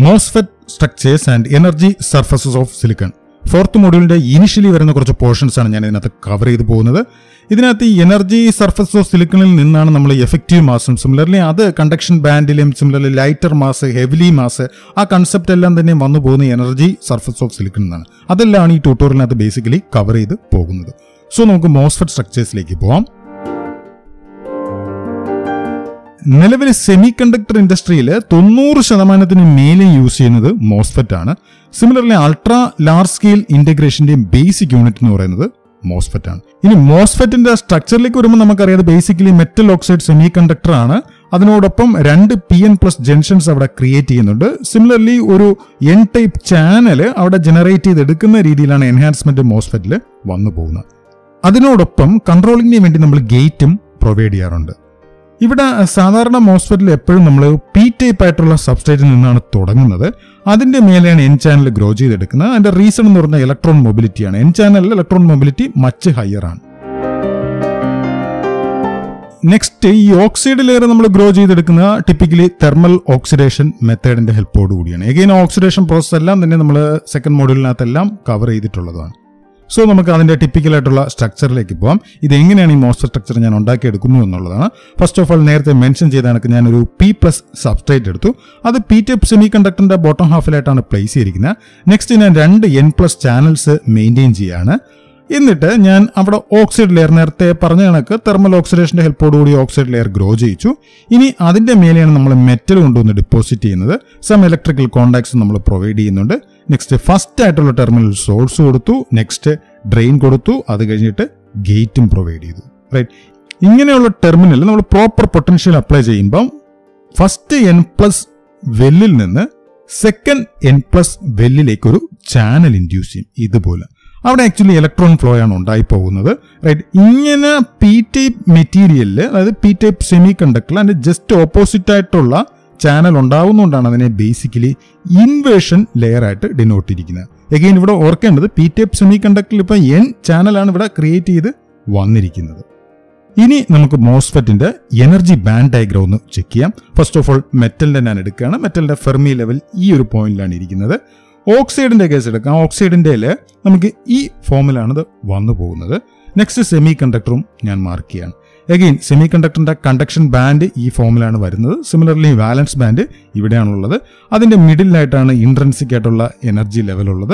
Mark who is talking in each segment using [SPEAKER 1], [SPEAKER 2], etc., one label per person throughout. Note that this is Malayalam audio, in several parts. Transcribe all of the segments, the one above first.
[SPEAKER 1] MOSFET structures and energy surfaces of silicon fourth മോഡ്യൂളിന്റെ ഇനിഷ്യലി വരുന്ന കുറച്ച് പോർഷൻസ് ആണ് ഞാൻ ഇതിനകത്ത് കവർ ചെയ്ത് പോകുന്നത് ഇതിനകത്ത് ഈ എനർജി സർഫസ് ഓഫ് സിലിക്കണിൽ നിന്നാണ് നമ്മൾ എഫക്റ്റീവ് മാസും സിമിലർലി അത് കണ്ടക്ഷൻ ബാൻഡിലും similarly lighter mass heavily mass ആ കൺസെപ്റ്റ് എല്ലാം തന്നെ വന്നു പോകുന്ന എനർജി സർഫസ് ഓഫ് സിലിക്കൺ എന്നാണ് അതെല്ലാം ഈ ട്യൂട്ടോറിയലിനകത്ത് ബേസിക്കലി കവർ ചെയ്ത് പോകുന്നത് സോ നമുക്ക് മോസ്ഫെറ്റ് സ്ട്രക്ചേഴ്സിലേക്ക് പോവാം നിലവിൽ സെമി കണ്ടക്ടർ ഇൻഡസ്ട്രിയിൽ തൊണ്ണൂറ് ശതമാനത്തിന് മേലെ യൂസ് ചെയ്യുന്നത് മോസ്ഫെറ്റ് ആണ് സിമിലർലി അൾട്രാ ലാർജ് സ്കെയിൽ ഇന്റഗ്രേഷന്റെയും ബേസിക് യൂണിറ്റ് എന്ന് പറയുന്നത് മോസ്ഫെറ്റ് ആണ് ഇനി മോസ്ഫെറ്റിന്റെ സ്ട്രക്ചറിലേക്ക് വരുമ്പോൾ നമുക്കറിയാം basically metal oxide semiconductor ആണ് അതിനോടൊപ്പം രണ്ട് പി എൻ പ്ലസ് ജംഗ്ഷൻസ് അവിടെ ക്രിയേറ്റ് ചെയ്യുന്നുണ്ട് സിമിലർലി ഒരു എൻ ടൈപ്പ് ചാനൽ അവിടെ ജനറേറ്റ് ചെയ്തെടുക്കുന്ന രീതിയിലാണ് എൻഹാൻസ്മെന്റ് മോസ്ഫെറ്റിൽ വന്നു പോകുന്നത് അതിനോടൊപ്പം കൺട്രോളിങ്ങിന് വേണ്ടി നമ്മൾ ഗേറ്റും പ്രൊവൈഡ് ചെയ്യാറുണ്ട് ഇവിടെ സാധാരണ മോസ്ഫെറ്റിൽ എപ്പോഴും നമ്മൾ പി ടൈപ്പ് ആയിട്ടുള്ള സബ്സ്ട്രേറ്റിൽ നിന്നാണ് തുടങ്ങുന്നത് അതിന്റെ മേലെയാണ് എൻ ചാനൽ ഗ്രോ ചെയ്തെടുക്കുന്നത് അതിന്റെ റീസൺ എന്ന് പറഞ്ഞാൽ ഇലക്ട്രോൺ മൊബിലിറ്റിയാണ് എൻ ചാനലിൽ ഇലക്ട്രോൺ മൊബിലിറ്റി മച്ച് ഹയർ ആണ് നെക്സ്റ്റ് ഈ ഓക്സൈഡ് ലെയർ നമ്മൾ ഗ്രോ ചെയ്തെടുക്കുന്ന ടിപ്പിക്കലി തെർമൽ ഓക്സിഡേഷൻ മെത്തേഡിന്റെ ഹെൽപ്പോട് കൂടിയാണ് എഗെയിൻ ഓക്സിഡേഷൻ പ്രോസസ് എല്ലാം തന്നെ നമ്മൾ സെക്കൻഡ് മോഡ്യൂളിനകത്തെല്ലാം കവർ ചെയ്തിട്ടുള്ളതാണ് സോ നമുക്ക് അതിന്റെ ടിപ്പിക്കൽ ആയിട്ടുള്ള സ്ട്രക്ചറിലേക്ക് പോകാം ഇത് എങ്ങനെയാണ് ഈ മോസ്റ്റർ സ്ട്രക്ചർ ഞാൻ ഉണ്ടാക്കിയെടുക്കുന്നു എന്നുള്ളതാണ് ഫസ്റ്റ് ഓഫ് ഓൾ നേരത്തെ മെൻഷൻ ചെയ്ത കണക്ക് ഞാൻ ഒരു പി പ്ലസ് സബ്സ്ട്രേറ്റ് എടുത്തു അത് പി ടൈപ്പ് സെമി കണ്ടക്ടറിന്റെ ബോട്ടം ഹാഫിലായിട്ടാണ് പ്ലേസ് ചെയ്തിരിക്കുന്നത് നെക്സ്റ്റ് ഞാൻ രണ്ട് എൻ പ്ലസ് ചാനൽസ് മെയിൻറ്റെയിൻ ചെയ്യാണ് എന്നിട്ട് ഞാൻ അവിടെ ഓക്സൈഡ് ലെയർ നേരത്തെ പറഞ്ഞ കണക്ക് തെർമൽ ഓക്സിഡേഷന്റെ ഹെൽപ്പോടുകൂടി ഓക്സൈഡ് ലെയർ ഗ്രോ ചെയ്യിച്ചു ഇനി അതിന്റെ മേലെയാണ് നമ്മൾ മെറ്റൽ കൊണ്ടുവന്ന് ഡിപ്പോസിറ്റ് ചെയ്യുന്നത് സം ഇലക്ട്രിക്കൽ കോണ്ടാക്ട്സ് നമ്മൾ പ്രൊവൈഡ് ചെയ്യുന്നുണ്ട് നെക്സ്റ്റ് ഫസ്റ്റ് ആയിട്ടുള്ള ടെർമിനൽ സോഴ്സ് കൊടുത്തു നെക്സ്റ്റ് ഡ്രെയിൻ കൊടുത്തു അത് കഴിഞ്ഞിട്ട് ഗേറ്റും പ്രൊവൈഡ് ചെയ്തു റൈറ്റ് ഇങ്ങനെയുള്ള ടെർമിനൽ നമ്മൾ പ്രോപ്പർ പൊട്ടൻഷ്യൽ അപ്ലൈ ചെയ്യുമ്പം ഫസ്റ്റ് എൻ പ്ലസ് വെല്ലിൽ നിന്ന് സെക്കൻഡ് എൻ പ്ലസ് വെല്ലിലേക്ക് ഒരു ചാനൽ ഇൻഡ്യൂസ് ചെയ്യും ഇതുപോലെ അവിടെ ആക്ച്വലി ഇലക്ട്രോൺ ഫ്ലോ ആണ് ഉണ്ടായി പോകുന്നത് റൈറ്റ് ഇങ്ങനെ പി ടൈപ്പ് മെറ്റീരിയലിൽ അതായത് പി ടൈപ്പ് സെമി കണ്ടക്ടറിൽ അതിന്റെ ജസ്റ്റ് ഓപ്പോസിറ്റ് ആയിട്ടുള്ള ചാനൽ ഉണ്ടാവുന്നതുകൊണ്ടാണ് അതിനെ ബേസിക്കലി ഇൻവേഷൻ ലെയർ ആയിട്ട് ഡിനോട്ട് ഇരിക്കുന്നത് എഗെയിൻ ഇവിടെ ഓർക്കേണ്ടത് പി ടൈപ്പ് സെമി കണ്ടക്ടറിൽ ഇപ്പൊ എൻ ചാനലാണ് ഇവിടെ ക്രിയേറ്റ് ചെയ്ത് വന്നിരിക്കുന്നത് ഇനി നമുക്ക് മോസ്ഫെറ്റിന്റെ എനർജി ബാൻഡ് ഡയഗ്രാം ഒന്ന് ചെക്ക് ചെയ്യാം ഫസ്റ്റ് ഓഫ് ഓൾ മെറ്റലിന്റെ ഞാൻ എടുക്കുകയാണ് മെറ്റലിന്റെ ഫെർമി ലെവൽ ഈ ഒരു പോയിന്റിലാണ് ഇരിക്കുന്നത് ഓക്സൈഡിന്റെ കേസ് എടുക്കാം ഓക്സൈഡിന്റെ നമുക്ക് ഈ ഫോമിലാണ് ഇത് വന്നു പോകുന്നത് നെക്സ്റ്റ് സെമി കണ്ടക്ടറും ഞാൻ മാർക്ക് ചെയ്യാണ് അഗെയിൻ സെമി കണ്ടക്ടറിന്റെ കണ്ടക്ഷൻ ബാൻഡ് ഈ ഫോമിലാണ് വരുന്നത് സിമിലർലി വാലൻസ് ബാൻഡ് ഇവിടെയാണുള്ളത് അതിന്റെ മിഡിലായിട്ടാണ് ഇൻട്രൻസിക് ആയിട്ടുള്ള എനർജി ലെവൽ ഉള്ളത്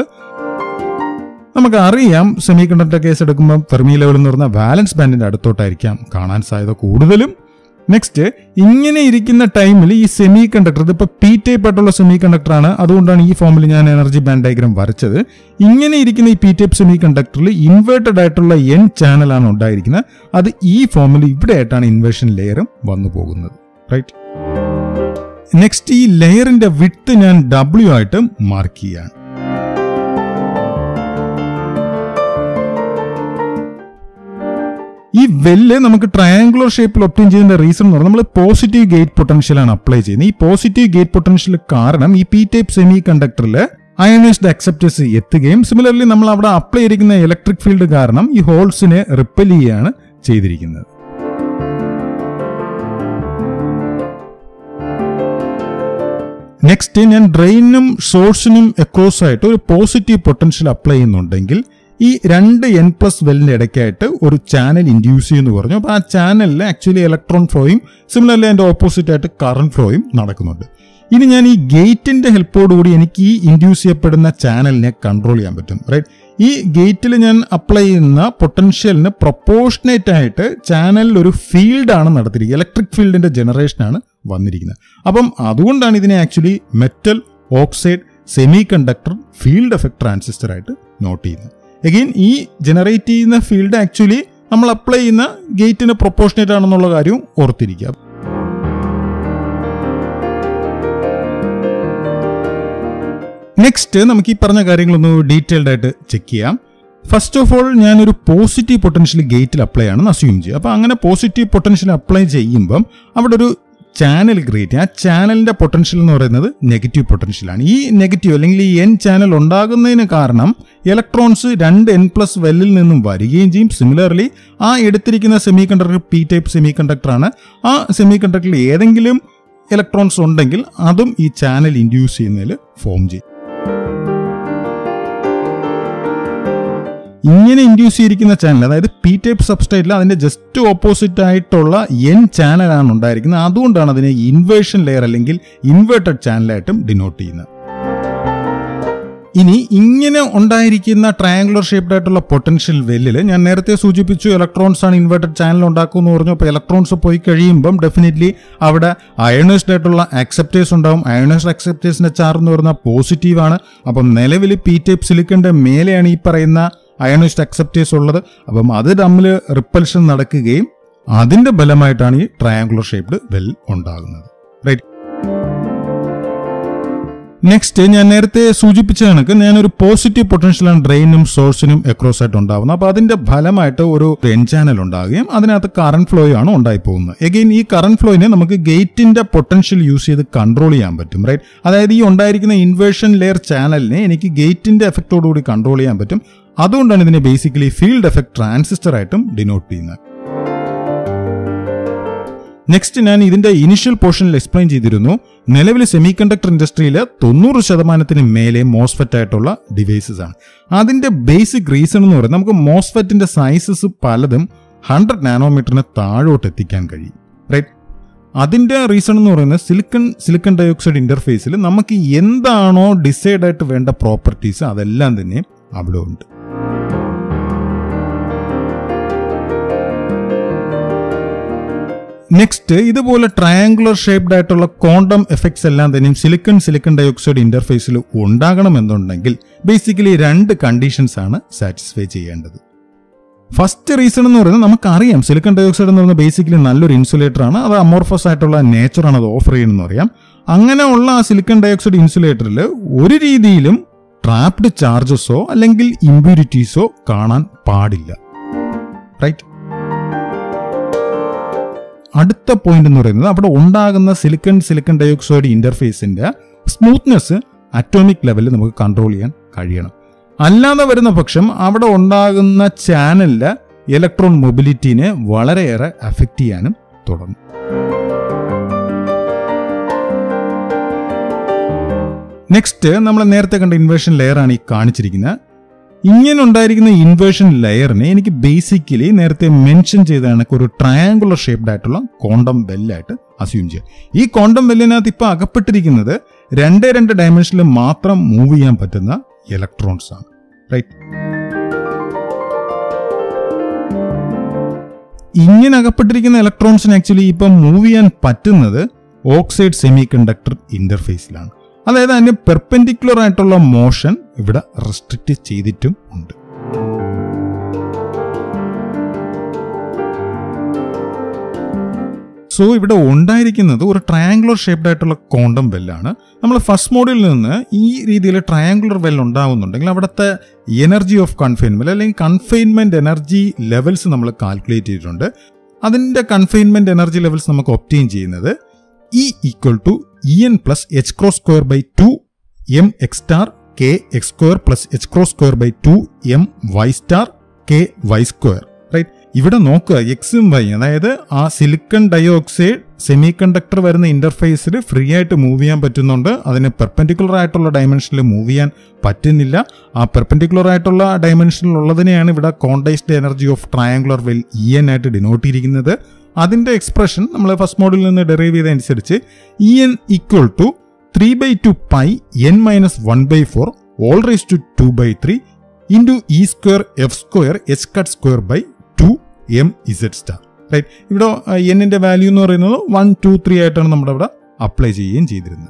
[SPEAKER 1] നമുക്ക് അറിയാം സെമി കണ്ടക്ടർ കേസ് എടുക്കുമ്പോൾ ഫെർമി ലെവൽ എന്ന് പറഞ്ഞാൽ വാലൻസ് ബാൻഡിന്റെ അടുത്തോട്ടായിരിക്കാം കാണാൻ സാധ്യത കൂടുതലും നെക്സ്റ്റ് ഇങ്ങനെ ഇരിക്കുന്ന ടൈമിൽ ഈ സെമി കണ്ടക്ടർ ഇതിപ്പോ പി ടൈപ്പ് ആയിട്ടുള്ള സെമി കണ്ടക്ടർ ആണ് അതുകൊണ്ടാണ് ഈ ഫോമിൽ ഞാൻ എനർജി ബാൻഡ് ഡയഗ്രാം വരച്ചത് ഇങ്ങനെ ഇരിക്കുന്ന ഈ പി ടൈപ്പ് സെമി കണ്ടക്ടറിൽ ഇൻവേർട്ടഡ് ആയിട്ടുള്ള എൻ ചാനലാണ് ഉണ്ടായിരിക്കുന്നത് അത് ഈ ഫോമിൽ ഇവിടെ ആയിട്ടാണ് ഇൻവേർഷൻ ലെയറും വന്നു പോകുന്നത് റൈറ്റ് നെക്സ്റ്റ് ഈ ലെയറിന്റെ വിട്ട് ഞാൻ ഡബ്ല്യു ആയിട്ട് മാർക്ക് ചെയ്യാണ് ഈ വെല്ല് നമുക്ക് ട്രയാങ്കുലർ ഷേപ്പിൽ ഒപ്റ്റൈൻ ചെയ്യുന്ന റീസൺ എന്ന് പറഞ്ഞാൽ നമ്മൾ പോസിറ്റീവ് ഗേറ്റ് പൊട്ടൻഷ്യൽ ആണ് അപ്ലൈ ചെയ്യുന്നത് ഈ പോസിറ്റീവ് ഗേറ്റ് പൊട്ടൻഷ്യൽ കാരണം ഈ പി ടൈപ്പ് സെമി കണ്ടക്ടറിൽ അയണൈസ്ഡ് അക്സെപ്റ്റേഴ്സ് എത്തുകയും സിമിലർലി നമ്മൾ അവിടെ അപ്ലൈ ചെയ്തിരിക്കുന്ന ഇലക്ട്രിക് ഫീൽഡ് കാരണം ഈ ഹോൾസിനെ റിപ്പൽ ചെയ്യുകയാണ് ചെയ്തിരിക്കുന്നത് നെക്സ്റ്റ് ഞാൻ ഡ്രെയിനും സോഴ്സിനും അക്രോസ് ആയിട്ട് ഒരു പോസിറ്റീവ് പൊട്ടൻഷ്യൽ അപ്ലൈ ചെയ്യുന്നുണ്ടെങ്കിൽ ഈ രണ്ട് എൻ പ്ലസ് വെല്ലിന്റെ ഇടയ്ക്കായിട്ട് ഒരു ചാനൽ ഇൻഡ്യൂസ് ചെയ്യുന്നു പറഞ്ഞു അപ്പോൾ ആ ചാനലിൽ ആക്ച്വലി ഇലക്ട്രോൺ ഫ്ലോയും സിമിലർലി അതിന്റെ ഓപ്പോസിറ്റ് ആയിട്ട് കറണ്ട് ഫ്ലോയും നടക്കുന്നുണ്ട് ഇനി ഞാൻ ഈ ഗേറ്റിന്റെ ഹെൽപ്പോടുകൂടി എനിക്ക് ഈ ഇൻഡ്യൂസ് ചെയ്യപ്പെടുന്ന ചാനലിനെ കൺട്രോൾ ചെയ്യാൻ പറ്റും റൈറ്റ് ഈ ഗേറ്റിൽ ഞാൻ അപ്ലൈ ചെയ്യുന്ന പൊട്ടൻഷ്യലിന് പ്രൊപ്പോർഷനേറ്റ് ആയിട്ട് ചാനലിൽ ഒരു ഫീൽഡാണ് നടത്തിയിരിക്കുന്നത് ഇലക്ട്രിക് ഫീൽഡിന്റെ ജനറേഷനാണ് വന്നിരിക്കുന്നത് അപ്പം അതുകൊണ്ടാണ് ഇതിനെ actually metal oxide semiconductor field effect transistor ആയിട്ട് നോട്ട് ചെയ്യുന്നത് എഗെയിൻ ഈ ജനറേറ്റ് ചെയ്യുന്ന ഫീൽഡ് ആക്ച്വലി നമ്മൾ അപ്ലൈ ചെയ്യുന്ന ഗേറ്റിന് പ്രൊപ്പോർഷനേറ്റ് ആണെന്നുള്ള കാര്യവും ഓർത്തിരിക്കുക നെക്സ്റ്റ് നമുക്ക് ഈ പറഞ്ഞ കാര്യങ്ങളൊന്ന് ഡീറ്റെയിൽഡ് ആയിട്ട് ചെക്ക് ചെയ്യാം ഫസ്റ്റ് ഓഫ് ഓൾ ഞാനൊരു പോസിറ്റീവ് പൊട്ടൻഷ്യൽ ഗേറ്റിൽ അപ്ലൈ ആണെന്ന് അസ്യൂം ചെയ്യുക അപ്പോൾ അങ്ങനെ പോസിറ്റീവ് പൊട്ടൻഷ്യൽ അപ്ലൈ ചെയ്യുമ്പം അവിടെ ഒരു ചാനൽ ക്രിയേറ്റ് ചെയ്യുക ആ ചാനലിന്റെ പൊട്ടൻഷ്യൽ എന്ന് പറയുന്നത് നെഗറ്റീവ് പൊട്ടൻഷ്യലാണ് ഈ നെഗറ്റീവ് അല്ലെങ്കിൽ ഈ എൻ ചാനൽ ഉണ്ടാകുന്നതിന് കാരണം ഇലക്ട്രോൺസ് രണ്ട് എൻ പ്ലസ് വെല്ലിൽ നിന്നും വരികയും ചെയ്യും സിമിലർലി ആ എടുത്തിരിക്കുന്ന semiconductor P type semiconductor ആണ് ആ സെമി കണ്ടക്ടറിൽ ഏതെങ്കിലും ഇലക്ട്രോൺസ് ഉണ്ടെങ്കിൽ അതും ഈ ചാനൽ ഇൻഡ്യൂസ് ചെയ്യുന്നതിൽ ഫോം ചെയ്യും ഇങ്ങനെ ഇൻഡ്യൂസ് ചെയ്തിരിക്കുന്ന ചാനൽ അതായത് പി ടൈപ്പ് സബ്സ്ട്രേറ്റിൽ അതിന്റെ ജസ്റ്റ് ഓപ്പോസിറ്റ് ആയിട്ടുള്ള എൻ ചാനലാണ് ഉണ്ടായിരിക്കുന്നത് അതുകൊണ്ടാണ് അതിനെ ഇൻവേർഷൻ ലെയർ അല്ലെങ്കിൽ ഇൻവേർട്ടഡ് ചാനലായിട്ടും ഡിനോട്ട് ചെയ്യുന്നത് ഇനി ഇങ്ങനെ ഉണ്ടായിരിക്കുന്ന ട്രയാങ്കുലർ ഷേപ്ഡ് ആയിട്ടുള്ള പൊട്ടൻഷ്യൽ വെല്ലിൽ ഞാൻ നേരത്തെ സൂചിപ്പിച്ചു ഇലക്ട്രോൺസ് ആണ് ഇൻവേർട്ടഡ് ചാനൽ ഉണ്ടാക്കുമെന്ന് പറഞ്ഞു അപ്പോൾ ഇലക്ട്രോൺസ് പോയി കഴിയുമ്പം ഡെഫിനറ്റ്ലി അവിടെ അയണൈസ്ഡ് ആയിട്ടുള്ള അക്സെപ്റ്റേഴ്സ് ഉണ്ടാവും അയണൈസ്ഡ് അക്സെപ്റ്റേഴ്സിന്റെ ചാർജ് എന്ന് പറഞ്ഞാൽ പോസിറ്റീവ് ആണ് അപ്പം നിലവിൽ പി ടൈപ്പ് സിലിക്കന്റെ മേലെയാണ് ഈ പറയുന്ന അയണൈസ്ഡ് അക്സെപ്റ്റേഴ്സ് ഉള്ളത് അപ്പം അത് തമ്മിൽ റിപ്പൽഷൻ നടക്കുകയും അതിന്റെ ഫലമായിട്ടാണ് ഈ ട്രയാങ്കുലർ ഷേപ്ഡ് വെൽ ഉണ്ടാകുന്നത് റൈറ്റ് നെക്സ്റ്റ് ഞാൻ നേരത്തെ സൂചിപ്പിച്ച കണക്ക് ഞാനൊരു പോസിറ്റീവ് പൊട്ടൻഷ്യലാണ് ഡ്രെയിനും സോഴ്സിനും എക്രോസ് ആയിട്ട് ഉണ്ടാകുന്നത് അപ്പോൾ അതിന്റെ ഫലമായിട്ട് ഒരു എൻ ചാനൽ ഉണ്ടാകുകയും അതിനകത്ത് കറണ്ട് ഫ്ലോ ആണ് ഉണ്ടായി പോകുന്നത് എഗെയിൻ ഈ കറണ്ട് ഫ്ലോയിനെ നമുക്ക് ഗേറ്റിന്റെ പൊട്ടൻഷ്യൽ യൂസ് ചെയ്ത് കൺട്രോൾ ചെയ്യാൻ പറ്റും റൈറ്റ് അതായത് ഈ ഉണ്ടായിരിക്കുന്ന ഇൻവേർഷൻ ലെയർ ചാനലിനെ എനിക്ക് ഗേറ്റിന്റെ എഫക്റ്റോടുകൂടി കൺട്രോൾ ചെയ്യാൻ പറ്റും അതുകൊണ്ടാണ് ഇതിനെ ബേസിക്കലി ഫീൽഡ് എഫക്ട് ട്രാൻസിസ്റ്റർ ആയിട്ടും ഡിനോട്ട് ചെയ്യുന്നത് നെക്സ്റ്റ് ഞാൻ ഇതിന്റെ ഇനിഷ്യൽ പോർഷനിൽ എക്സ്പ്ലെയിൻ ചെയ്തിരുന്നു നിലവിൽ സെമി കണ്ടക്ടർ ഇൻഡസ്ട്രിയിൽ തൊണ്ണൂറ് ശതമാനത്തിന് മേലെ മോസ്ഫെറ്റ് ആയിട്ടുള്ള ഡിവൈസസ് ആണ് അതിന്റെ ബേസിക് റീസൺ എന്ന് പറയുന്നത് നമുക്ക് മോസ്ഫെറ്റിന്റെ സൈസസ് പലതും ഹൺഡ്രഡ് നാനോമീറ്ററിന് താഴോട്ട് എത്തിക്കാൻ കഴിയും റൈറ്റ് അതിന്റെ റീസൺ എന്ന് പറയുന്നത് സിലിക്കൺ സിലിക്കൺ ഡയോക്സൈഡ് ഇന്റർഫേസിൽ നമുക്ക് എന്താണോ ഡിസൈഡ് ആയിട്ട് വേണ്ട പ്രോപ്പർട്ടീസ് അതെല്ലാം തന്നെ അവിടെ ഉണ്ട് നെക്സ്റ്റ് ഇതുപോലെ ട്രയാങ്കുലർ ഷേപ്ഡ് ആയിട്ടുള്ള ക്വാണ്ടം എഫക്ട്സ് എല്ലാം തന്നെയും സിലിക്കൺ സിലിക്കൺ ഡയോക്സൈഡ് ഇന്റർഫേസിൽ ഉണ്ടാകണമെന്നുണ്ടെങ്കിൽ ബേസിക്കലി രണ്ട് കണ്ടീഷൻസ് ആണ് സാറ്റിസ്ഫൈ ചെയ്യേണ്ടത് ഫസ്റ്റ് റീസൺ എന്ന് പറയുന്നത് നമുക്കറിയാം സിലിക്കൺ ഡയോക്സൈഡ് എന്ന് പറയുന്നത് ബേസിക്കലി നല്ലൊരു ഇൻസുലേറ്റർ ആണ് അത് അമോർഫസ് ആയിട്ടുള്ള നേച്ചറാണ് അത് ഓഫർ ചെയ്യുന്നതെന്ന് അറിയാം അങ്ങനെയുള്ള ആ സിലിക്കൺ ഡയോക്സൈഡ് ഇൻസുലേറ്ററിൽ ഒരു രീതിയിലും ട്രാപ്ഡ് ചാർജസോ അല്ലെങ്കിൽ ഇമ്പ്യൂരിറ്റീസോ കാണാൻ പാടില്ല റൈറ്റ് അടുത്ത പോയിന്റ് എന്ന് പറയുന്നത് അവിടെ ഉണ്ടാകുന്ന സിലിക്കൺ സിലിക്കൺ ഡയോക്സൈഡ് ഇന്റർഫേസിന്റെ സ്മൂത്ത്നെസ് അറ്റോമിക് ലെവലിൽ നമുക്ക് കൺട്രോൾ ചെയ്യാൻ കഴിയണം അല്ലാതെ വരുന്ന പക്ഷം അവിടെ ഉണ്ടാകുന്ന ചാനലില് ഇലക്ട്രോൺ മൊബിലിറ്റിനെ വളരെയേറെ അഫക്റ്റ് ചെയ്യാനും തുടങ്ങും നെക്സ്റ്റ് നമ്മൾ നേരത്തെ കണ്ട ഇൻവേർഷൻ ലെയർ ആണ് ഈ കാണിച്ചിരിക്കുന്നത് ഇങ്ങനെ ഉണ്ടായിരിക്കുന്ന ഇൻവേർഷൻ ലെയറിനെ എനിക്ക് ബേസിക്കലി നേരത്തെ മെൻഷൻ ചെയ്ത കണക്ക് ഒരു ട്രയാങ്കുലർ ഷേപ്ഡ് ആയിട്ടുള്ള കോണ്ടം വെല്ലായിട്ട് അസ്യൂം ചെയ്യാം ഈ കോണ്ടം വെല്ലിനകത്ത് ഇപ്പോൾ അകപ്പെട്ടിരിക്കുന്നത് രണ്ടേ രണ്ട് ഡയമെൻഷനിൽ മാത്രം മൂവ് ചെയ്യാൻ പറ്റുന്ന ഇലക്ട്രോൺസ് ആണ് റൈറ്റ് ഇങ്ങനെ അകപ്പെട്ടിരിക്കുന്ന ഇലക്ട്രോൺസിന് ആക്ച്വലി ഇപ്പം മൂവ് ചെയ്യാൻ പറ്റുന്നത് ഓക്സൈഡ് സെമി കണ്ടക്ടർ ഇന്റർഫേസിലാണ് അതായത് അതിന് പെർപെൻഡിക്കുലർ ആയിട്ടുള്ള മോഷൻ ഇവിടെ റെസ്ട്രിക്റ്റ് ചെയ്തിട്ടും ഉണ്ട് സോ ഇവിടെ ഉണ്ടായിരിക്കുന്നത് ഒരു ട്രയാങ്കുലർ ഷേപ്ഡ് ആയിട്ടുള്ള കോണ്ടം വെല്ലാണ് നമ്മൾ ഫസ്റ്റ് മോഡിൽ നിന്ന് ഈ രീതിയിൽ ട്രയാങ്കുലർ വെൽ ഉണ്ടാവുന്നുണ്ടെങ്കിൽ അവിടുത്തെ എനർജി ഓഫ് കൺഫൈൻമെന്റ് അല്ലെങ്കിൽ കൺഫൈൻമെന്റ് എനർജി ലെവൽസ് നമ്മൾ കാൽക്കുലേറ്റ് ചെയ്തിട്ടുണ്ട് അതിന്റെ കൺഫൈൻമെന്റ് എനർജി ലെവൽസ് നമുക്ക് ഒപ്റ്റെയിൻ ചെയ്യുന്നത് E equal to E N plus H cross square by two M X star K X square plus H cross square by two M Y star K Y square right ഇവിടെ നോക്കുക എക്സും വൈ അതായത് ആ സിലിക്കൺ ഡയോക്സൈഡ് സെമി കണ്ടക്ടർ വരുന്ന ഇന്റർഫേസിൽ ഫ്രീ ആയിട്ട് മൂവ് ചെയ്യാൻ പറ്റുന്നുണ്ട് അതിന് പെർപെൻഡിക്കുലർ ആയിട്ടുള്ള ഡയമെൻഷനിൽ മൂവ് ചെയ്യാൻ പറ്റുന്നില്ല ആ പെർപെൻഡിക്കുലർ ആയിട്ടുള്ള ഡയമെൻഷനിൽ ഉള്ളതിനെയാണ് ഇവിടെ quantized energy of triangular well E N ആയിട്ട് ഡിനോട്ട് ചെയ്തിരിക്കുന്നത് അതിന്റെ എക്സ്പ്രഷൻ നമ്മൾ ഫസ്റ്റ് മോഡിൽ നിന്ന് ഡെറൈവ് ചെയ്തതനുസരിച്ച് E N equal to three by two pi N minus one by four all raise to two by three into E square F square H cut square by two M Z star right ഇവിടെ എന്നിന്റെ വാല്യൂ എന്ന് പറയുന്നത് വൺ ടു ത്രീ ആയിട്ടാണ് നമ്മുടെ ഇവിടെ അപ്ലൈ ചെയ്യുകയും ചെയ്തിരുന്നത്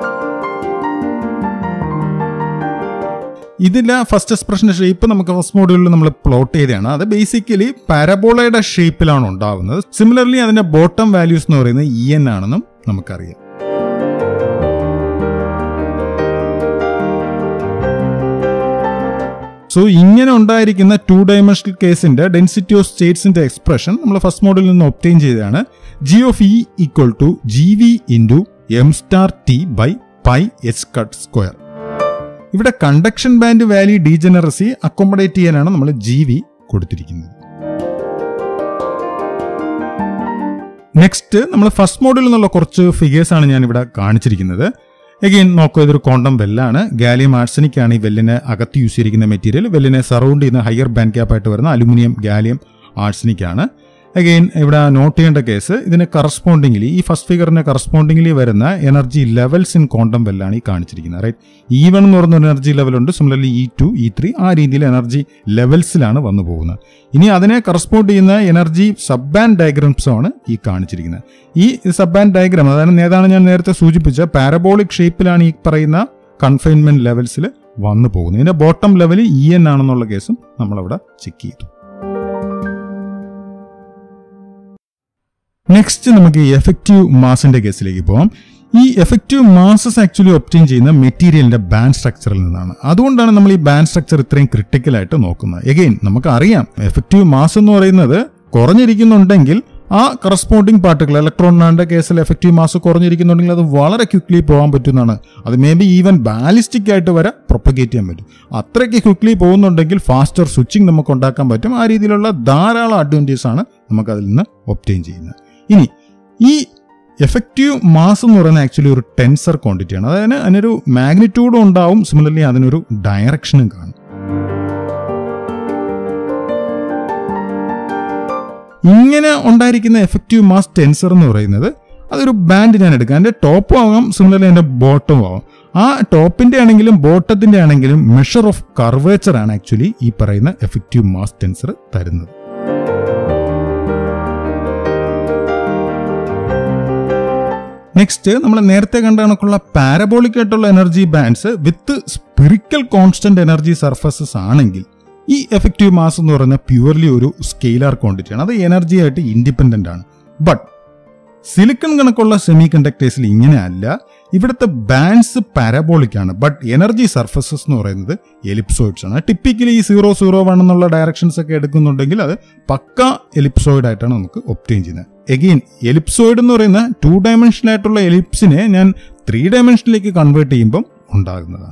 [SPEAKER 1] ഇതിലെ ഫസ്റ്റ് എക്സ്പ്രഷന്റെ ഷേപ്പ് നമുക്ക് ഫസ്റ്റ് മോഡ്യൂളിൽ നമ്മൾ പ്ലോട്ട് ചെയ്തതാണ് അത് ബേസിക്കലി പാരബോളയുടെ ഷേപ്പിലാണ് ഉണ്ടാവുന്നത് സിമിലർലി അതിന്റെ ബോട്ടം വാല്യൂസ് എന്ന് പറയുന്നത് ഇ എൻ ആണെന്നും നമുക്കറിയാം സോ ഇങ്ങനെ ഉണ്ടായിരിക്കുന്ന ടു ഡയമെൻഷണൽ കേസിന്റെ ഡെൻസിറ്റി ഓഫ് സ്റ്റേറ്റ്സിന്റെ എക്സ്പ്രഷൻ നമ്മൾ ഫസ്റ്റ് മോഡലിൽ നിന്ന് ഒപ്റ്റെയിൻ ചെയ്തതാണ് G of E equal to G V into M star T by pi H cut square ഇവിടെ conduction band value degeneracy accommodate ചെയ്യാനാണ് നമ്മൾ ജി വി കൊടുത്തിരിക്കുന്നത് നെക്സ്റ്റ് നമ്മൾ ഫസ്റ്റ് മോഡിൽ നിന്നുള്ള കുറച്ച് ഫിഗേഴ്സ് ആണ് ഞാൻ ഇവിടെ കാണിച്ചിരിക്കുന്നത് എഗെയിൻ നോക്കൂ ഇതൊരു ക്വാണ്ടം വെല്ലാണ് ഗാലിയം ആർസനിക് ആണ് ഈ വെല്ലിന് അകത്ത് യൂസ് ചെയ്തിരിക്കുന്ന മെറ്റീരിയൽ വെല്ലിനെ സറൗണ്ട് ചെയ്യുന്ന ഹയർ ബാൻഡ് ക്യാപ്പ് ആയിട്ട് വരുന്ന അലുമിനിയം ഗാലിയം ആർസനിക് ആണ് അഗെയിൻ ഇവിടെ നോട്ട് ചെയ്യേണ്ട കേസ് ഇതിന് കറസ്പോണ്ടിംഗ്ലി ഈ ഫസ്റ്റ് ഫിഗറിന് കറസ്പോണ്ടിംഗ്ലി വരുന്ന എനർജി ലെവൽസ് ഇൻ ക്വാണ്ടം വെല്ലാണ് ഈ കാണിച്ചിരിക്കുന്നത് റൈറ്റ് ഇ വൺ എന്ന് പറയുന്ന എനർജി ലെവൽ ഉണ്ട് similarly E two E three ആ രീതിയിൽ എനർജി ലെവൽസിലാണ് വന്നു പോകുന്നത് ഇനി അതിനെ കറസ്പോണ്ട് ചെയ്യുന്ന എനർജി സബ് ബാൻഡ് ഡയഗ്രാംസും ആണ് ഈ കാണിച്ചിരിക്കുന്നത് ഈ സബ് ബാൻഡ് ഡയഗ്രാം അതായത് ഏതാണ് ഞാൻ നേരത്തെ സൂചിപ്പിച്ച പാരബോളിക് ഷേപ്പിലാണ് ഈ പറയുന്ന കൺഫൈൻമെന്റ് ലെവൽസിൽ വന്നു പോകുന്നത് ഇതിന്റെ ബോട്ടം ലെവൽ ഇ എൻ ആണെന്നുള്ള കേസും നമ്മളവിടെ ചെക്ക് ചെയ്തു നെക്സ്റ്റ് നമുക്ക് ഈ എഫക്റ്റീവ് മാസിന്റെ കേസിലേക്ക് പോകാം ഈ എഫക്റ്റീവ് മാസസ് ആക്ച്വലി ഒപ്റ്റെയിൻ ചെയ്യുന്ന മെറ്റീരിയലിന്റെ ബാൻഡ് സ്ട്രക്ചറിൽ നിന്നാണ് അതുകൊണ്ടാണ് നമ്മൾ ഈ ബാൻഡ് സ്ട്രക്ചർ ഇത്രയും ക്രിട്ടിക്കൽ ആയിട്ട് നോക്കുന്നത് എഗെയിൻ നമുക്ക് അറിയാം എഫക്റ്റീവ് മാസ് എന്ന് പറയുന്നത് കുറഞ്ഞിരിക്കുന്നുണ്ടെങ്കിൽ ആ കറസ്പോണ്ടിങ് പാർട്ടിക്കിൾ ഇലക്ട്രോണിന്റെ കേസിൽ എഫക്റ്റീവ് മാസ് കുറഞ്ഞിരിക്കുന്നുണ്ടെങ്കിൽ അത് വളരെ ക്വിക്ലി പോകാൻ പറ്റുന്നതാണ് അത് മേ ബി ഈവൻ ബാലിസ്റ്റിക് ആയിട്ട് വരെ പ്രൊപ്പഗേറ്റ് ചെയ്യാൻ പറ്റും അത്രയ്ക്ക് ക്വിക്ലി പോകുന്നുണ്ടെങ്കിൽ ഫാസ്റ്റർ സ്വിച്ചിങ് നമുക്ക് ഉണ്ടാക്കാൻ പറ്റും ആ രീതിയിലുള്ള ധാരാളം അഡ്വാൻറ്റേജസ് ആണ് നമുക്ക് അതിൽ നിന്ന് ഒപ്റ്റെയിൻ ചെയ്യുന്നത് ഇനി ഈ എഫക്റ്റീവ് മാസ് എന്ന് പറയുന്നത് ആക്ച്വലി ഒരു ടെൻസർ ക്വാണ്ടിറ്റിയാണ് അതായത് അതിനൊരു മാഗ്നിറ്റ്യൂഡും ഉണ്ടാവും സിമിലർലി അതിനൊരു ഡയറക്ഷനും കാണും ഇങ്ങനെ ഉണ്ടായിരിക്കുന്ന എഫക്റ്റീവ് മാസ് ടെൻസർ എന്ന് പറയുന്നത് അതൊരു ബാൻഡ് ഞാൻ എടുക്കാം അതിന്റെ ടോപ്പും ആവാം സിമിലർലി അതിന്റെ ബോട്ടവും ആവാം ആ ടോപ്പിന്റെ ആണെങ്കിലും ബോട്ടത്തിന്റെ ആണെങ്കിലും മെഷർ ഓഫ് കർവേച്ചർ ആണ് ആക്ച്വലി ഈ പറയുന്ന എഫക്റ്റീവ് മാസ് ടെൻസർ തരുന്നത് നെക്സ്റ്റ് നമ്മൾ നേരത്തെ കണ്ട കണക്കുള്ള പാരബോളിക് ആയിട്ടുള്ള energy bands with spherical constant energy surfaces ആണെങ്കിൽ ഈ എഫക്റ്റീവ് മാസ് എന്ന് പറയുന്ന പ്യുവർലി ഒരു സ്കെയിലാർ ക്വാണ്ടിറ്റി ആണ് അത് എനർജി ആയിട്ട് ഇൻഡിപെൻഡന്റ് ആണ് ബട്ട് സിലിക്കൺ കണക്കുള്ള സെമി കണ്ടക്ടേഴ്സിൽ ഇങ്ങനെയല്ല ഇവിടുത്തെ ബാൻഡ്സ് പാരബോളിക് ആണ് ബട്ട് എനർജി സർഫസസ് എന്ന് പറയുന്നത് എലിപ്സോയിഡ്സ് ആണ് ടിപ്പിക്കലി ഈ സീറോ സീറോ വൺ എന്നുള്ള ഡയറക്ഷൻസ് ഒക്കെ എടുക്കുന്നുണ്ടെങ്കിൽ അത് പക്ക എലിപ്സോയിഡ് ആയിട്ടാണ് നമുക്ക് ഒപ്റ്റെയിൻ ചെയ്യുന്നത് എഗെയിൻ എലിപ്സോയിഡ് എന്ന് പറയുന്ന ടു ഡയമെൻഷനൽ ആയിട്ടുള്ള എലിപ്സിനെ ഞാൻ ത്രീ ഡയമെൻഷനിലേക്ക് കൺവേർട്ട് ചെയ്യുമ്പം ഉണ്ടാകുന്നതാണ്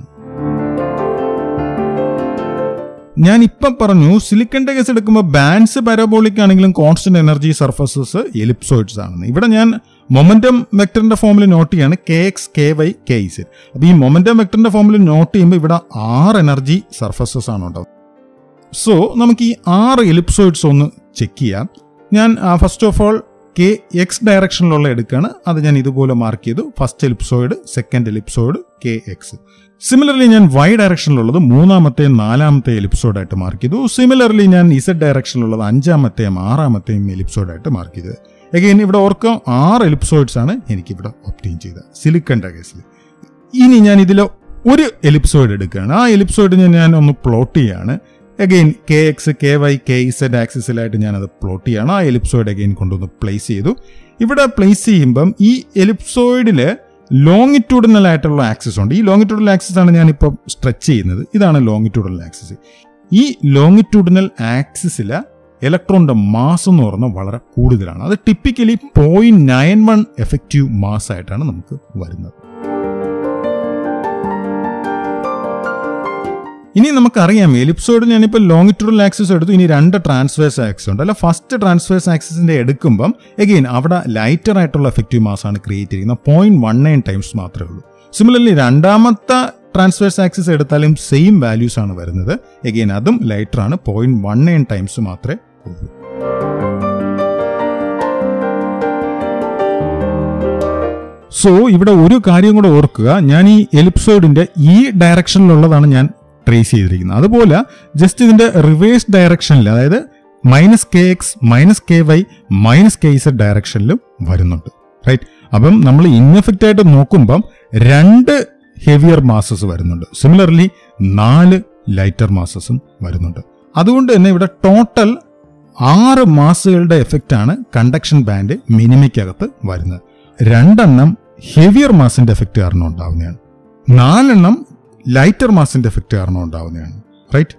[SPEAKER 1] ഞാൻ ഇപ്പം പറഞ്ഞു സിലിക്കന്റെ കേസ് എടുക്കുമ്പോൾ ബാൻഡ്സ് പാരാബോളിക് ആണെങ്കിലും കോൺസ്റ്റന്റ് എനർജി സർഫസസ് എലിപ്സോയിഡ്സ് ആണെന്ന് ഇവിടെ ഞാൻ മൊമെന്റം വെക്ടറിന്റെ ഫോമിൽ നോട്ട് ചെയ്യാണ് K X K Y K Z അപ്പൊ ഈ മൊമെന്റം വെക്ടറിന്റെ ഫോമിൽ നോട്ട് ചെയ്യുമ്പോൾ ഇവിടെ ആറ് എനർജി സർഫസസ് ആണ് ഉണ്ടാവും സോ നമുക്ക് ഈ ആറ് എലിപ്സോയിഡ്സ് ഒന്ന് ചെക്ക് ചെയ്യാം ഞാൻ first of all K X ഡയറക്ഷനിലുള്ള എടുക്കുകയാണ് അത് ഞാൻ ഇതുപോലെ മാർക്ക് ചെയ്തു first ellipsoid second ellipsoid K X similarly ഞാൻ വൈ ഡയറക്ഷനിലുള്ളത് മൂന്നാമത്തെയും നാലാമത്തെയും എലിപ്സോഡായിട്ട് മാർക്ക് ചെയ്തു സിമിലർലി ഞാൻ ഇസഡ് ഡയറക്ഷനിലുള്ളത് അഞ്ചാമത്തെയും ആറാമത്തെയും എലിപ്സോഡായിട്ട് മാർക്ക് ചെയ്തത് എഗെയിൻ ഇവിടെ ഓർക്കാം ആറ് എലിപ്സോയിഡ്സ് ആണ് എനിക്കിവിടെ ഒപ്റ്റെയിൻ ചെയ്തത് സിലിക്കന്റെ കേസിൽ ഇനി ഞാൻ ഇതിൽ ഒരു എലിപ്സോയിഡ് എടുക്കുകയാണ് ആ എലിപ്സോയിഡ് ഞാൻ ഒന്ന് പ്ലോട്ട് ചെയ്യാണ് again K X K Y K Z ആക്സിസിലായിട്ട് ഞാനത് പ്ലോട്ട് ചെയ്യാണ് ആ എലിപ്സോയിഡ് അഗെയിൻ കൊണ്ടുവന്ന് പ്ലേസ് ചെയ്തു ഇവിടെ പ്ലേസ് ചെയ്യുമ്പം ഈ എലിപ്സോയിഡില് ലോങ്ങിറ്റ്യൂഡിനൽ ആയിട്ടുള്ള ആക്സിസ് ഉണ്ട് ഈ ലോങ്ങിറ്റ്യൂഡിനൽ ആക്സിസ് ആണ് ഞാനിപ്പോൾ സ്ട്രെച്ച് ചെയ്യുന്നത് ഇതാണ് ലോങ്ങിറ്റ്യൂഡിനൽ ആക്സിസ് ഈ ലോങ്ങിറ്റ്യൂഡിനൽ ആക്സിസില് ഇലക്ട്രോണിന്റെ മാസ് എന്ന് പറഞ്ഞാൽ വളരെ കൂടുതലാണ് അത് typically point nine one effective mass ആയിട്ടാണ് നമുക്ക് വരുന്നത് ഇനി നമുക്കറിയാം എലിപ്സോഡ് ഞാനിപ്പോൾ ലോങ്ങിറ്റ്യൂഡൽ ആക്സിസ് എടുത്തു ഇനി രണ്ട് ട്രാൻസ്വേഴ്സ് ആക്സിസ് ഉണ്ട് അല്ല ഫസ്റ്റ് ട്രാൻസ്വേഴ്സ് ആക്സിസിന്റെ എടുക്കുമ്പം എഗെയിൻ അവിടെ ലൈറ്റർ ആയിട്ടുള്ള എഫക്റ്റീവ് മാസ് ആണ് ക്രിയേറ്റ് ചെയ്യുന്നത് പോയിന്റ് വൺ നയൻ ടൈംസ് മാത്രമേ ഉള്ളൂ സിമിലർലി രണ്ടാമത്തെ ട്രാൻസ്വേഴ്സ് ആക്സിസ് എടുത്താലും സെയിം വാല്യൂസ് ആണ് വരുന്നത് എഗെയിൻ അതും ലൈറ്റർ ആണ് പോയിന്റ് വൺ നയൻ ടൈംസ് മാത്രമേ ഉള്ളൂ സോ ഇവിടെ ഒരു കാര്യം കൂടെ ഓർക്കുക ഞാൻ ഈ എലിപ്സോയിഡിന്റെ ഈ ഡയറക്ഷനിലുള്ളതാണ് ഞാൻ ട്രേസ് ചെയ്തിരിക്കുന്നത് അതുപോലെ ജസ്റ്റ് ഇതിന്റെ റിവേഴ്സ് ഡയറക്ഷനിൽ അതായത് minus K X minus K Y minus K Z ഡയറക്ഷനിലും വരുന്നുണ്ട് റൈറ്റ് അപ്പം നമ്മൾ ഇൻഎഫക്റ്റ് ആയിട്ട് നോക്കുമ്പം രണ്ട് ഹെവിയർ മാസസ് വരുന്നുണ്ട് സിമിലർലി നാല് ലൈറ്റർ മാസസും വരുന്നുണ്ട് അതുകൊണ്ട് തന്നെ ഇവിടെ ടോട്ടൽ ആറ് മാസുകളുടെ എഫക്റ്റ് ആണ് കണ്ടക്ഷൻ ബാൻഡ് മിനിമയ്ക്കകത്ത് വരുന്നത് രണ്ടെണ്ണം ഹെവിയർ മാസിന്റെ എഫക്റ്റ് കാരണം ഉണ്ടാവുന്നതാണ് നാലെണ്ണം ലൈറ്റർ മാസിന്റെ എഫക്റ്റ് കാരണം ഉണ്ടാവുന്നതാണ് റൈറ്റ്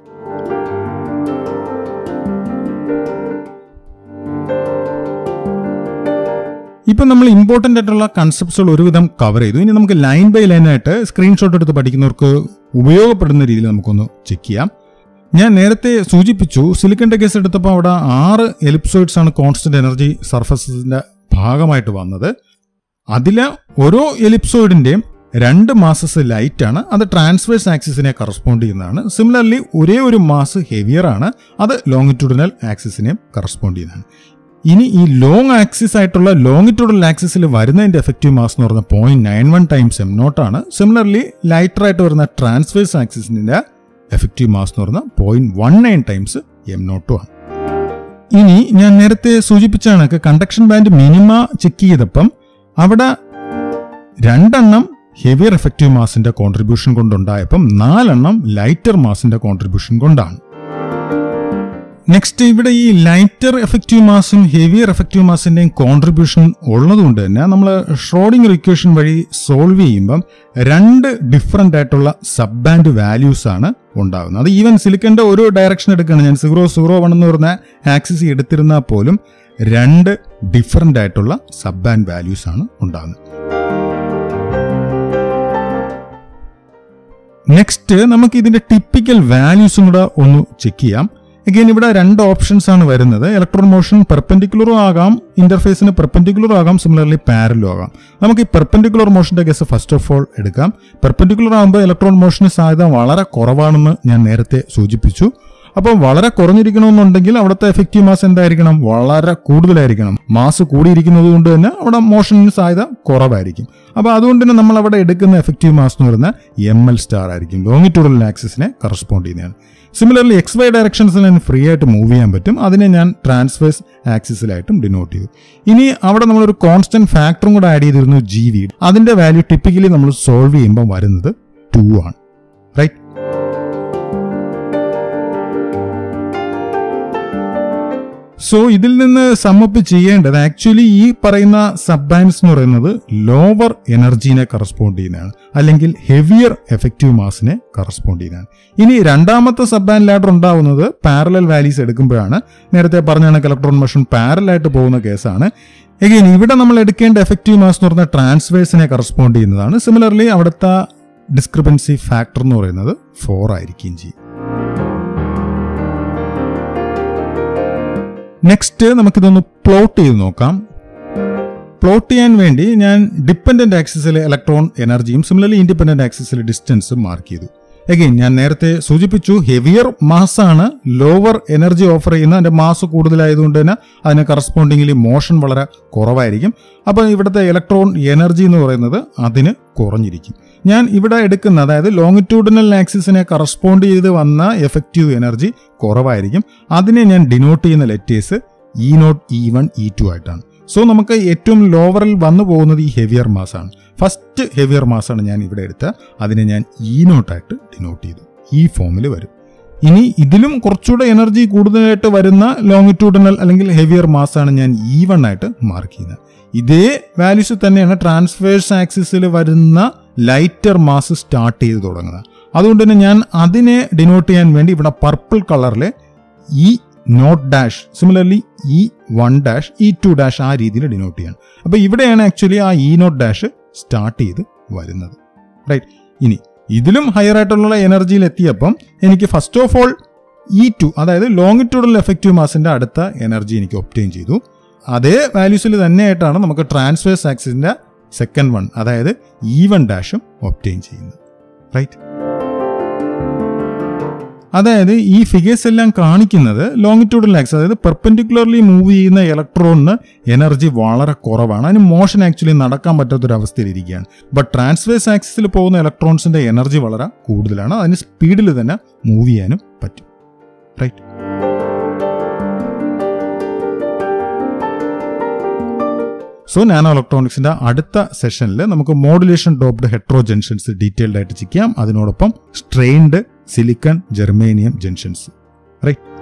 [SPEAKER 1] ഇപ്പൊ നമ്മൾ ഇമ്പോർട്ടന്റ് ആയിട്ടുള്ള കൺസെപ്റ്റ്സുകൾ ഒരുവിധം കവർ ചെയ്തു ഇനി നമുക്ക് ലൈൻ ബൈ ലൈൻ ആയിട്ട് സ്ക്രീൻഷോട്ട് എടുത്ത് പഠിക്കുന്നവർക്ക് ഉപയോഗപ്പെടുന്ന രീതിയിൽ നമുക്കൊന്ന് ചെക്ക് ചെയ്യാം ഞാൻ നേരത്തെ സൂചിപ്പിച്ചു സിലിക്കന്റെ കേസ് എടുത്തപ്പോൾ അവിടെ ആറ് എലിപ്സോയിഡ്സ് ആണ് കോൺസ്റ്റന്റ് എനർജി സർഫസസിന്റെ ഭാഗമായിട്ട് വന്നത് അതിലെ ഓരോ എലിപ്സോയിഡിന്റെയും രണ്ട് മാസസ് ലൈറ്റ് ആണ് അത് ട്രാൻസ്വേഴ്സ് ആക്സിസിനെ കറസ്പോണ്ട് ചെയ്യുന്നതാണ് സിമിലർലി ഒരേ ഒരു മാസ് ഹെവിയർ ആണ് അത് ലോങ്ങിറ്റ്യൂഡിനൽ ആക്സിസിനെയും കറസ്പോണ്ട് ചെയ്യുന്നതാണ് ഇനി ഈ ലോങ് ആക്സിസ് ആയിട്ടുള്ള ലോങ്ങിറ്റ്യൂഡൽ ആക്സിസിൽ വരുന്നതിന്റെ എഫക്റ്റീവ് മാസ് എന്ന് പറയുന്നത് point nine one times M naught ആണ് സിമിലർലി ലൈറ്റർ ആയിട്ട് വരുന്ന ട്രാൻസ്വേഴ്സ് ആക്സിസിന്റെ എഫക്റ്റീവ് മാസ് എന്ന് പറയുന്നത് point one nine times M നോട്ടും ആണ് ഇനി ഞാൻ നേരത്തെ സൂചിപ്പിച്ച കണക്ക് കണ്ടക്ഷൻ ബാൻഡ് മിനിമ ചെക്ക് ചെയ്തപ്പം അവിടെ രണ്ടെണ്ണം ഹെവിയർ എഫക്റ്റീവ് മാസിന്റെ കോൺട്രിബ്യൂഷൻ കൊണ്ടുണ്ടായപ്പം നാലെണ്ണം ലൈറ്റർ മാസിന്റെ കോൺട്രിബ്യൂഷൻ കൊണ്ടാണ് നെക്സ്റ്റ് ഇവിടെ ഈ ലൈറ്റർ എഫക്റ്റീവ് മാസും ഹെവിയർ എഫക്റ്റീവ് മാസിന്റെയും കോൺട്രിബ്യൂഷൻ ഉള്ളതുകൊണ്ട് തന്നെ നമ്മൾ ഷ്രോഡിംഗർ ഇക്വേഷൻ വഴി സോൾവ് ചെയ്യുമ്പം രണ്ട് ഡിഫറെന്റ് ആയിട്ടുള്ള സബ് ബാൻഡ് വാല്യൂസ് ആണ് ഉണ്ടാകുന്നത് അത് ഈവൻ സിലിക്കന്റെ ഒരു ഡയറക്ഷൻ എടുക്കുകയാണ് ഞാൻ സീറോ സീറോ വൺ എന്ന് പറഞ്ഞ ആക്സിസ് എടുത്തിരുന്നാൽ പോലും രണ്ട് ഡിഫറെന്റ് ആയിട്ടുള്ള സബ് ബാൻഡ് വാല്യൂസ് ആണ് ഉണ്ടാകുന്നത് നെക്സ്റ്റ് നമുക്ക് ഇതിന്റെ ടിപ്പിക്കൽ വാല്യൂസും കൂടെ ഒന്ന് ചെക്ക് ചെയ്യാം അഗൈൻ ഇവിടെ രണ്ട് ഓപ്ഷൻസ് ആണ് വരുന്നത് ഇലക്ട്രോൺ മോഷൻ പെർപെൻഡിക്കുലറും ആകാം ഇന്റർഫേസിന് പെർപെൻഡിക്കുലർ ആകാം സിമിലർലി പാരലും ആകാം നമുക്ക് ഈ പെർപെൻഡിക്കുലർ മോഷന്റെ കേസ് ഫസ്റ്റ് ഓഫ് ഓൾ എടുക്കാം പെർപെൻഡിക്കുലർ ആകുമ്പോൾ ഇലക്ട്രോൺ മോഷന് സാധ്യത വളരെ കുറവാണെന്ന് ഞാൻ നേരത്തെ സൂചിപ്പിച്ചു അപ്പോൾ വളരെ കുറഞ്ഞിരിക്കണമെന്നുണ്ടെങ്കിൽ അവിടുത്തെ എഫക്റ്റീവ് മാസ് എന്തായിരിക്കണം വളരെ കൂടുതലായിരിക്കണം മാസ് കൂടിയിരിക്കുന്നത് കൊണ്ട് തന്നെ അവിടെ മോഷന് സാധ്യത കുറവായിരിക്കും അപ്പോൾ അതുകൊണ്ട് തന്നെ നമ്മൾ അവിടെ എടുക്കുന്ന എഫക്റ്റീവ് മാസ് എന്ന് പറയുന്നത് എം എൽ സ്റ്റാർ ആയിരിക്കും ലോങ്ങിറ്റ്യൂഡൽ ആക്സിസിനെ കറസ്പോണ്ട് ചെയ്യുന്നതാണ് സിമിലർലി എക്സ് വൈ ഡയറക്ഷൻസിൽ തന്നെ ഫ്രീ ആയിട്ട് മൂവ് ചെയ്യാൻ പറ്റും അതിനെ ഞാൻ ട്രാൻസ്വേഴ്സ് ആക്സിസിലായിട്ടും ഡിനോട്ട് ചെയ്തു ഇനി അവിടെ നമ്മളൊരു കോൺസ്റ്റന്റ് ഫാക്ടറും കൂടെ ആഡ് ചെയ്തിരുന്നു ജി വി അതിന്റെ വാല്യൂ ടിപ്പിക്കലി നമ്മൾ സോൾവ് ചെയ്യുമ്പോൾ വരുന്നത് ടു ആണ് റൈറ്റ് സോ ഇതിൽ നിന്ന് സമ്മപ്പ് ചെയ്യേണ്ടത് ആക്ച്വലി ഈ പറയുന്ന സബ് ബാൻഡ്സ് എന്ന് പറയുന്നത് ലോവർ എനർജീനെ കറസ്പോണ്ട് ചെയ്യുന്നതാണ് അല്ലെങ്കിൽ ഹെവിയർ എഫക്റ്റീവ് മാസിനെ കറസ്പോണ്ട് ചെയ്യുന്നതാണ് ഇനി രണ്ടാമത്തെ സബ് ബാൻഡ് ലാഡർ ഉണ്ടാവുന്നത് പാരലൽ വാല്യൂസ് എടുക്കുമ്പോഴാണ് നേരത്തെ പറഞ്ഞ കണക്ക് ഇലക്ട്രോൺ മോഷൻ പാരലായിട്ട് പോകുന്ന കേസാണ് എഗെയിൻ ഇവിടെ നമ്മൾ എടുക്കേണ്ട എഫക്റ്റീവ് മാസ് എന്ന് പറയുന്നത് ട്രാൻസ്വേഴ്സിനെ കറസ്പോണ്ട് ചെയ്യുന്നതാണ് സിമിലർലി അവിടുത്തെ ഡിസ്ക്രിപ്പൻസി ഫാക്ടർ എന്ന് പറയുന്നത് ഫോർ ആയിരിക്കുകയും ചെയ്യും നെക്സ്റ്റ് നമുക്കിതൊന്ന് പ്ലോട്ട് ചെയ്ത് നോക്കാം പ്ലോട്ട് ചെയ്യാൻ വേണ്ടി ഞാൻ ഡിപ്പെൻഡന്റ് ആക്സിസിലെ ഇലക്ട്രോൺ എനർജിയും സിമിലർലി ഇൻഡിപെൻഡന്റ് ആക്സിസിലെ ഡിസ്റ്റൻസും മാർക്ക് ചെയ്തു അഗെയിൻ ഞാൻ നേരത്തെ സൂചിപ്പിച്ചു ഹെവിയർ മാസാണ് ലോവർ എനർജി ഓഫർ ചെയ്യുന്ന അതിന്റെ മാസ് കൂടുതലായതുകൊണ്ട് തന്നെ അതിന് കറസ്പോണ്ടിങ്ങിലി മോഷൻ വളരെ കുറവായിരിക്കും അപ്പോൾ ഇവിടുത്തെ ഇലക്ട്രോൺ എനർജി എന്ന് പറയുന്നത് അതിന് കുറഞ്ഞിരിക്കും ഞാൻ ഇവിടെ എടുക്കുന്ന അതായത് ലോങ്ങിറ്റ്യൂഡിനൽ ആക്സിസിനെ കറസ്പോണ്ട് ചെയ്ത് വന്ന എഫക്റ്റീവ് എനർജി കുറവായിരിക്കും അതിനെ ഞാൻ ഡിനോട്ട് ചെയ്യുന്ന letters E naught E one E two ആയിട്ടാണ് സോ നമുക്ക് ഏറ്റവും ലോവറിൽ വന്നു പോകുന്നത് ഈ ഹെവിയർ മാസ് ആണ് ഫസ്റ്റ് ഹെവിയർ മാസ് ആണ് ഞാൻ ഇവിടെ എടുത്ത അതിനെ ഞാൻ ഇ നോട്ടായിട്ട് ഡിനോട്ട് ചെയ്തു ഈ ഫോമിൽ വരും ഇനി ഇതിലും കുറച്ചുകൂടെ എനർജി കൂടുതലായിട്ട് വരുന്ന ലോങ്ങിറ്റ്യൂഡിനൽ അല്ലെങ്കിൽ ഹെവിയർ മാസ് ആണ് ഞാൻ ഇ വൺ ആയിട്ട് മാർക്ക് ചെയ്യുന്നത് ഇതേ വാല്യൂസ് തന്നെയാണ് ട്രാൻസ്ഫേഴ്സ് ആക്സിസിൽ വരുന്ന ലൈറ്റർ മാസ് സ്റ്റാർട്ട് ചെയ്ത് തുടങ്ങുന്നത് അതുകൊണ്ട് തന്നെ ഞാൻ അതിനെ ഡിനോട്ട് ചെയ്യാൻ വേണ്ടി ഇവിടെ പർപ്പിൾ കളറിൽ ഈ naught dash similarly E one dash E two dash ആ രീതിയിൽ ഡിനോട്ട് ചെയ്യണം അപ്പൊ ഇവിടെയാണ് ആക്ച്വലി ആ ഇ നോട്ട് ഡാഷ് സ്റ്റാർട്ട് ചെയ്ത് വരുന്നത് റൈറ്റ് ഇനി ഇതിലും ഹയർ ആയിട്ടുള്ള എനർജിയിൽ എത്തിയപ്പം എനിക്ക് first of all E two അതായത് ലോങ്ങിറ്റ്യൂഡൽ എഫക്റ്റീവ് മാസിന്റെ അടുത്ത എനർജി എനിക്ക് ഒപ്റ്റെയിൻ ചെയ്തു അതേ വാല്യൂസിൽ തന്നെയായിട്ടാണ് നമുക്ക് ട്രാൻസ്ഫേഴ്സ് ആക്സിന്റെ സെക്കൻഡ് വൺ അതായത് ഇ വൺ ഡാഷും ഒപ്റ്റെയിൻ ചെയ്യുന്നത് റൈറ്റ് അതായത് ഈ ഫിഗേഴ്സ് എല്ലാം കാണിക്കുന്നത് ലോങ്ങിറ്റ്യൂഡൽ ആക്സ് അതായത് പെർപെൻഡിക്കുലർലി മൂവ് ചെയ്യുന്ന ഇലക്ട്രോണിന് എനർജി വളരെ കുറവാണ് അതിന് മോഷൻ ആക്ച്വലി നടക്കാൻ പറ്റാത്തൊരു അവസ്ഥയിലിരിക്കുകയാണ് ബട്ട് ട്രാൻസ്വേഴ്സ് ആക്സിസിൽ പോകുന്ന ഇലക്ട്രോൺസിന്റെ എനർജി വളരെ കൂടുതലാണ് അതിന് സ്പീഡിൽ തന്നെ മൂവ് ചെയ്യാനും പറ്റും റൈറ്റ് സോ നാനോ ഇലക്ട്രോണിക്സിന്റെ അടുത്ത സെഷനിൽ നമുക്ക് modulation doped heterojunctions detailed ആയിട്ട് ചിക്കാം അതിനോടൊപ്പം strained silicon germanium junctions right